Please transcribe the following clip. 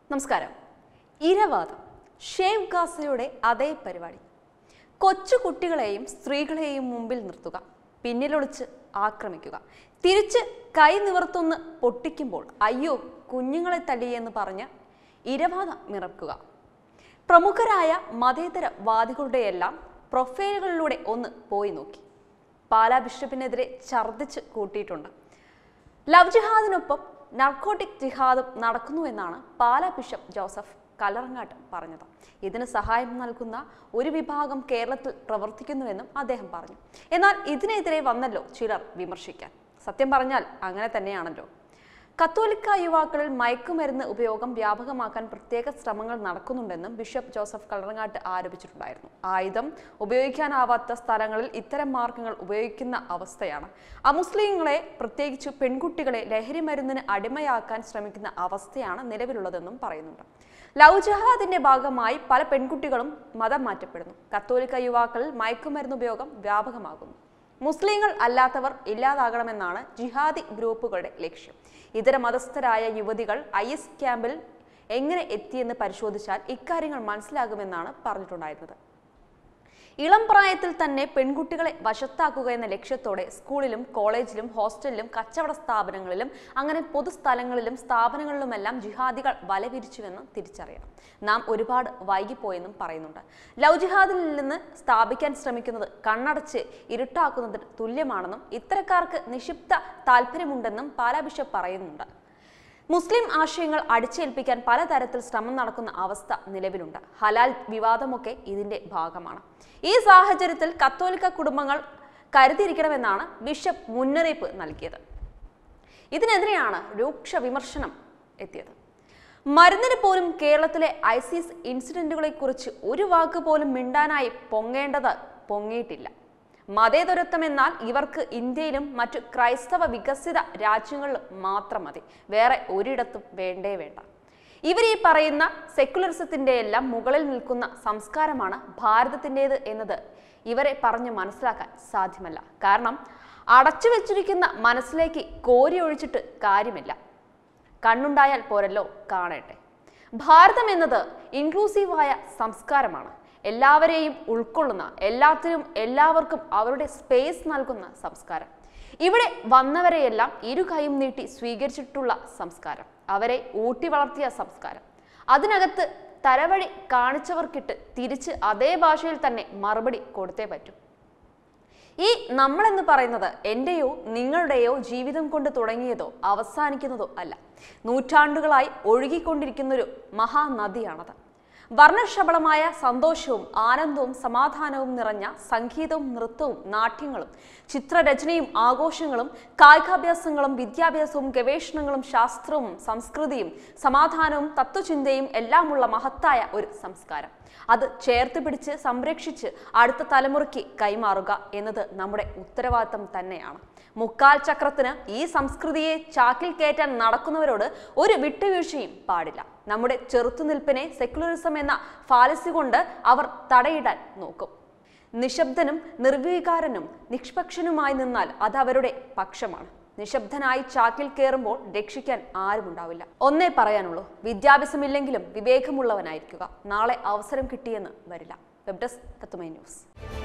നമസ്കാരം ഇരവാദം ഷേവ് ഗാസയുടെ അതേ പരിപാടി കൊച്ചു കുട്ടികളെയും സ്ത്രീകളെയും മുമ്പിൽ നിർത്തുക പിന്നിലൊളിച്ച് ആക്രമിക്കുക തിരിച്ച് കൈ നിവർത്തുന്ന് പൊട്ടിക്കുമ്പോൾ അയ്യോ കുഞ്ഞുങ്ങളെ തല്ലിയെന്ന് പറഞ്ഞ് ഇരവാദം മിറക്കുക പ്രമുഖരായ മതേതര വാദികളുടെയെല്ലാം പ്രൊഫൈലുകളിലൂടെ ഒന്ന് പോയി നോക്കി പാലാ ബിഷപ്പിനെതിരെ ഛർദ്ദിച്ച് കൂട്ടിയിട്ടുണ്ട് ലവ് ജിഹാദിനൊപ്പം നർക്കോട്ടിക് ജിഹാദും നടക്കുന്നുവെന്നാണ് പാലാ ബിഷപ്പ് ജോസഫ് കലറങ്ങാട്ട് പറഞ്ഞത് ഇതിന് സഹായം നൽകുന്ന ഒരു വിഭാഗം കേരളത്തിൽ പ്രവർത്തിക്കുന്നുവെന്നും അദ്ദേഹം പറഞ്ഞു എന്നാൽ ഇതിനെതിരെ വന്നല്ലോ ചിലർ വിമർശിക്കാൻ സത്യം പറഞ്ഞാൽ അങ്ങനെ തന്നെയാണല്ലോ കത്തോലിക്ക യുവാക്കളിൽ മയക്കുമരുന്ന് ഉപയോഗം വ്യാപകമാക്കാൻ പ്രത്യേക ശ്രമങ്ങൾ നടക്കുന്നുണ്ടെന്നും ബിഷപ്പ് ജോസഫ് കളറങ്ങാട്ട് ആരോപിച്ചിട്ടുണ്ടായിരുന്നു ആയുധം ഉപയോഗിക്കാനാവാത്ത സ്ഥലങ്ങളിൽ ഇത്തരം മാർഗങ്ങൾ ഉപയോഗിക്കുന്ന അവസ്ഥയാണ് അമുസ്ലിങ്ങളെ പ്രത്യേകിച്ച് പെൺകുട്ടികളെ ലഹരി മരുന്നിന് അടിമയാക്കാൻ ശ്രമിക്കുന്ന അവസ്ഥയാണ് നിലവിലുള്ളതെന്നും പറയുന്നുണ്ട് ലവ് ജഹാദിന്റെ ഭാഗമായി പല പെൺകുട്ടികളും മതം മാറ്റപ്പെടുന്നു കത്തോലിക്ക യുവാക്കളിൽ മയക്കുമരുന്ന് ഉപയോഗം വ്യാപകമാകുന്നു മുസ്ലിങ്ങൾ അല്ലാത്തവർ ഇല്ലാതാകണമെന്നാണ് ജിഹാദി ഗ്രൂപ്പുകളുടെ ലക്ഷ്യം ഇതര മതസ്ഥരായ യുവതികൾ ഐ എസ് ക്യാമ്പിൽ എങ്ങനെ എത്തിയെന്ന് പരിശോധിച്ചാൽ ഇക്കാര്യങ്ങൾ മനസ്സിലാകുമെന്നാണ് പറഞ്ഞിട്ടുണ്ടായിരുന്നത് ഇളം പ്രായത്തിൽ തന്നെ പെൺകുട്ടികളെ വശത്താക്കുക എന്ന ലക്ഷ്യത്തോടെ സ്കൂളിലും കോളേജിലും ഹോസ്റ്റലിലും കച്ചവട സ്ഥാപനങ്ങളിലും അങ്ങനെ പൊതുസ്ഥലങ്ങളിലും സ്ഥാപനങ്ങളിലുമെല്ലാം ജിഹാദികൾ വലവിരിച്ചുവെന്ന് തിരിച്ചറിയണം നാം ഒരുപാട് വൈകിപ്പോയെന്നും പറയുന്നുണ്ട് ലവ് ജിഹാദിൽ നിന്ന് സ്ഥാപിക്കാൻ ശ്രമിക്കുന്നത് കണ്ണടച്ച് ഇരുട്ടാക്കുന്നതിന് തുല്യമാണെന്നും ഇത്തരക്കാർക്ക് നിക്ഷിപ്ത താല്പര്യമുണ്ടെന്നും പാലാ ബിഷപ്പ് പറയുന്നുണ്ട് മുസ്ലിം ആശയങ്ങൾ അടിച്ചേൽപ്പിക്കാൻ പലതരത്തിൽ ശ്രമം നടക്കുന്ന അവസ്ഥ നിലവിലുണ്ട് ഹലാൽ വിവാദമൊക്കെ ഇതിന്റെ ഭാഗമാണ് ഈ സാഹചര്യത്തിൽ കത്തോലിക്ക കുടുംബങ്ങൾ കരുതിയിരിക്കണമെന്നാണ് ബിഷപ്പ് മുന്നറിയിപ്പ് നൽകിയത് ഇതിനെതിരെയാണ് രൂക്ഷ വിമർശനം എത്തിയത് മരുന്നിന് പോലും കേരളത്തിലെ ഐസിസ് ഇൻസിഡന്റുകളെ കുറിച്ച് ഒരു വാക്ക് പോലും മിണ്ടാനായി പൊങ്ങേണ്ടത് പൊങ്ങിയിട്ടില്ല മതേതരത്വം എന്നാൽ ഇവർക്ക് ഇന്ത്യയിലും മറ്റു ക്രൈസ്തവ വികസിത രാജ്യങ്ങളിലും മാത്രം മതി വേറെ ഒരിടത്തും വേണ്ടേ വേണ്ട ഇവർ ഈ പറയുന്ന സെക്കുലറിസത്തിന്റെ എല്ലാം മുകളിൽ നിൽക്കുന്ന സംസ്കാരമാണ് ഭാരതത്തിൻ്റെത് എന്നത് ഇവരെ പറഞ്ഞ് മനസ്സിലാക്കാൻ സാധ്യമല്ല കാരണം അടച്ചു വെച്ചിരിക്കുന്ന മനസ്സിലേക്ക് കോരി ഒഴിച്ചിട്ട് കാര്യമില്ല കണ്ണുണ്ടായാൽ പോരല്ലോ കാണട്ടെ ഭാരതം എന്നത് ഇൻക്ലൂസീവായ സംസ്കാരമാണ് എല്ലാവരെയും ഉൾക്കൊള്ളുന്ന എല്ലാത്തിനും എല്ലാവർക്കും അവരുടെ സ്പേസ് നൽകുന്ന സംസ്കാരം ഇവിടെ വന്നവരെയെല്ലാം ഇരു കൈയും നീട്ടി സ്വീകരിച്ചിട്ടുള്ള സംസ്കാരം അവരെ ഊട്ടി വളർത്തിയ സംസ്കാരം അതിനകത്ത് തരവഴി കാണിച്ചവർക്കിട്ട് തിരിച്ച് അതേ ഭാഷയിൽ തന്നെ മറുപടി കൊടുത്തേ പറ്റൂ ഈ നമ്മളെന്ന് പറയുന്നത് എൻ്റെയോ നിങ്ങളുടെയോ ജീവിതം കൊണ്ട് തുടങ്ങിയതോ അവസാനിക്കുന്നതോ അല്ല നൂറ്റാണ്ടുകളായി ഒഴുകിക്കൊണ്ടിരിക്കുന്നൊരു മഹാനദിയാണത് വർണ്ണശബളമായ സന്തോഷവും ആനന്ദവും സമാധാനവും നിറഞ്ഞ സംഗീതവും നൃത്തവും നാട്യങ്ങളും ചിത്രരചനയും ആഘോഷങ്ങളും കായികാഭ്യാസങ്ങളും വിദ്യാഭ്യാസവും ഗവേഷണങ്ങളും ശാസ്ത്രവും സംസ്കൃതിയും സമാധാനവും തത്വചിന്തയും എല്ലാമുള്ള മഹത്തായ ഒരു സംസ്കാരം അത് ചേർത്ത് പിടിച്ച് സംരക്ഷിച്ച് അടുത്ത തലമുറയ്ക്ക് കൈമാറുക എന്നത് നമ്മുടെ ഉത്തരവാദിത്തം തന്നെയാണ് മുക്കാൽ ചക്രത്തിന് ഈ സംസ്കൃതിയെ ചാക്കിൽ കയറ്റാൻ നടക്കുന്നവരോട് ഒരു വിട്ടുവീഴ്ചയും പാടില്ല നമ്മുടെ ചെറുത്തുനിൽപ്പിനെ സെക്യുലറിസം എന്ന ഫാലസി കൊണ്ട് അവർ തടയിടാൻ നോക്കും നിശബ്ദനും നിർവികാരനും നിഷ്പക്ഷനുമായി നിന്നാൽ അത് അവരുടെ പക്ഷമാണ് നിശബ്ദനായി ചാക്കിൽ കയറുമ്പോൾ രക്ഷിക്കാൻ ആരുമുണ്ടാവില്ല ഒന്നേ പറയാനുള്ളൂ വിദ്യാഭ്യാസമില്ലെങ്കിലും വിവേകമുള്ളവനായിരിക്കുക നാളെ അവസരം കിട്ടിയെന്ന് വരില്ല വെബ് ഡെസ്ക് തത്തുമൈ ന്യൂസ്